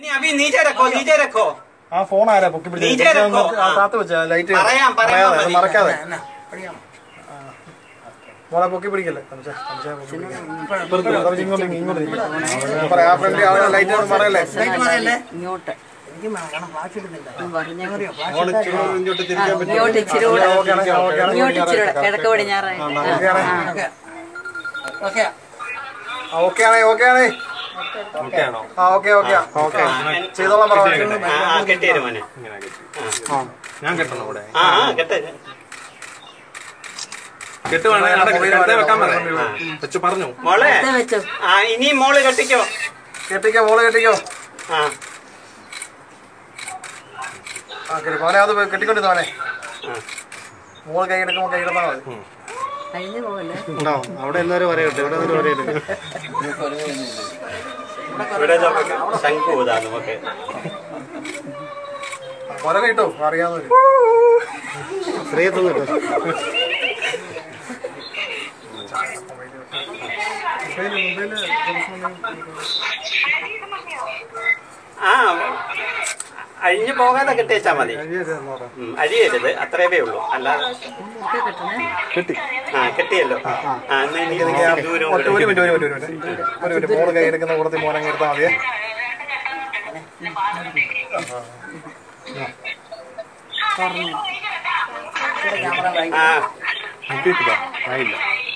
ഇനി അഭി നീചെ രക്കോ നീചെ രക്കോ ആ ഫോൺ ആരാ പൊക്കി നീ പിടിച്ചത് ചേരക്കോ? ആ താത്ത് വെച്ച ലൈറ്റ് പറയാം, പറയാം പറയാതെ, അത് മതി. മറക്കാതെ എന്നാ പഠിക്കണം മോളെ പൊക്കി പിടിക്കല്ലേ തമിഴ്ച, തമിഴ്ച പൊക്കി പിടിക്കല്ലേ. തമിഴ്ച ഇങ്ങോട്ട് ഇങ്ങ് ഇങ്ങോട്ട് ഇരിക്ക്. പറയാം ആ ഫ്രണ്ട് ആളെ ലൈറ്റ് ഒന്ന് മറയല്ലേ ലൈറ്റ് പറയല്ലേ ഇങ്ങോട്ട് എനിക്ക് വേണം ഫ്ലാഷ് ഇടുന്നില്ല പറഞ്ഞു മോള് ഇച്ചിരി കൂടെ ഇങ്ങോട്ട് തിരിക്കാൻ പറ്റുമോ? ഇങ്ങോട്ട് ഇച്ചിരി കൂടെ ഓക്കെ ആണെങ്കിൽ ഓക്കെ ആണെങ്കിൽ ഇങ്ങോട്ട് ഇച്ചിരി കൂടെ കിഴക്ക് പടിഞ്ഞാറായിട്ട് ഓക്കെ ആണേ ഓക്കെ ഓക്കെ ആ, ഓക്കെ ആണേ ഓക്കെ ആണേ ആ ഓക്കെ ഓക്കെ ഓക്കെ ചെയ്തോളാം പറ ആ ആ കെട്ടിയത് മോനെ ഞാൻ കെട്ടണം ഇവിടെ ആ ആ കെട്ട കെട്ടുവാണെ അടുത്ത വെക്കാൻ പറയാം വെച്ച് പറഞ്ഞു മോളെ അടുത്ത വെച്ചോ ആ ഇനി മോള് കെട്ടിക്കോ കെട്ടിക്കോ മോള് കെട്ടിക്കോ ആ ആ കെട്ടി മോനെ അത് കെട്ടിക്കൊണ്ടിരുന്നു മോനെ ആ. മോള് കൈ എടുക്കുമ്പോ കൈ എടുത്താൽ മതി കഴിഞ്ഞു പോകല്ലേ ഉണ്ടാവും അവിടെ എല്ലാവരും പറയട്ടെ ഇവിടെ എല്ലാവരും പറയട്ടെ ഇവിടെ നമുക്ക് ശംഖു ഇതാ നമുക്ക് കൊല കിട്ടോ അറിയാവുന്നവര് ശ്രീയത്തൊന്നും കിട്ടോ ആ അഴിഞ്ഞു പോകാതെ കെട്ടിച്ചാ മതി ഉം, അഴിയരുത് അത്രയേ ഉള്ളൂ അല്ലാതെ ഒക്കെ കെട്ടണേ കെട്ടി ആ കെട്ടിയല്ലോ ആ എന്നാ ഇനി ദൂരം ഒറ്റ ഒരു മിനിറ്റ് ഒരു മിനിറ്റ് ഒരു മിനിറ്റ് ഒരു മിനിറ്റ് മോള് കൈ എടുക്കുന്ന കൂടത്തിൽ മോനെ എടുത്താൽ മതിയേ പറഞ്ഞു ആ കിട്ടിയിട്ടില്ല ആയില്ല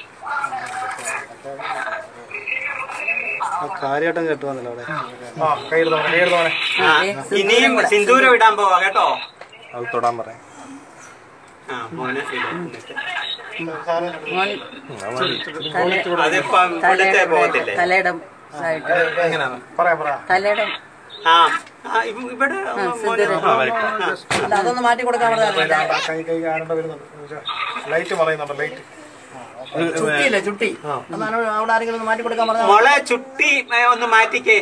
കാര്യമായിട്ടും കേട്ടുവന്നല്ലോ അവിടെ ആ കൈ എടുത്തോളെ കൈ എടുത്തോളെ ആ ഇനിയും സിന്ദൂരം ഇടാൻ പോവാ കേട്ടോ അത് തൊടാൻ പറയാം ആ മോനെ ഇട് എന്നിട്ട്. മോൻ തല അതിപ്പം ഇവിടുത്തെ പോകത്തില്ലേ തലയുടെ ആയിട്ട് എങ്ങനെയാണ് പറയാം പറയാം തലയുടെ ആ ആ, ഇവ- ഇവിടെ മോനെ ആ വരട്ടെ അല്ല അതൊന്ന് മാറ്റി കൊടുക്കാൻ പറഞ്ഞാൽ ആ, കൈ കൈ ആരണ്ട വരുന്നുണ്ട് ലൈറ്റ് പറയുന്നുണ്ട് ലൈറ്റ് ചുട്ടിയില്ലേ ചുട്ടി അതാണ് അവിടെ ആരെങ്കിലും ഒന്ന് മാറ്റി കൊടുക്കാൻ പറഞ്ഞാൽ മോളെ ചുട്ടി ഏ, ഒന്ന് മാറ്റിക്കേ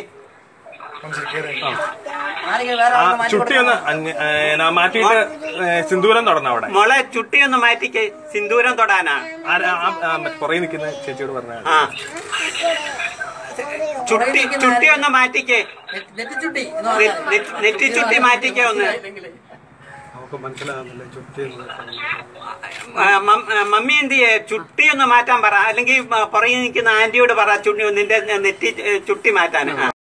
ആരെങ്കിലും വേറെ ആ ആരെങ്കിലും മാറ്റി ചുട്ടി ഒന്ന് അന്യ- ഏ, നാ മാറ്റിയിട്ട് ഏ, സിന്ദൂരം തൊടണം അവിടെ മോളെ ചുട്ടി ഒന്ന് മാറ്റിക്കേ സിന്ദൂരം തൊടാനാ ആരാ ആ- ആ മറ്റേ പുറകെ നിൽക്കുന്ന ചേച്ചിയോട് പറഞ്ഞാൽ ആ ചുട്ടി ചുട്ടി ഒന്ന് മാറ്റിക്കേ കൊടുക്കണം. നെറ്റി ചുട്ടി എന്ന് നെ- പറഞ്ഞാൽ നെ- നെറ്റി ചുട്ടി മാറ്റിക്കേ ഒന്ന് നമുക്ക് മനസ്സിലാകുന്നില്ല ചുറ്റി ആ, മം- ആ, മമ്മി എന്ത് ചെയ്യേ ചുട്ടി ഒന്ന് മാറ്റാൻ പറ അല്ലെങ്കിൽ പുറകെ നിൽക്കുന്ന ആന്റിയോട് പറ ചുട്ടി നിന്റെ നെറ്റി ഏ, ചുട്ടി മാറ്റാൻ ആ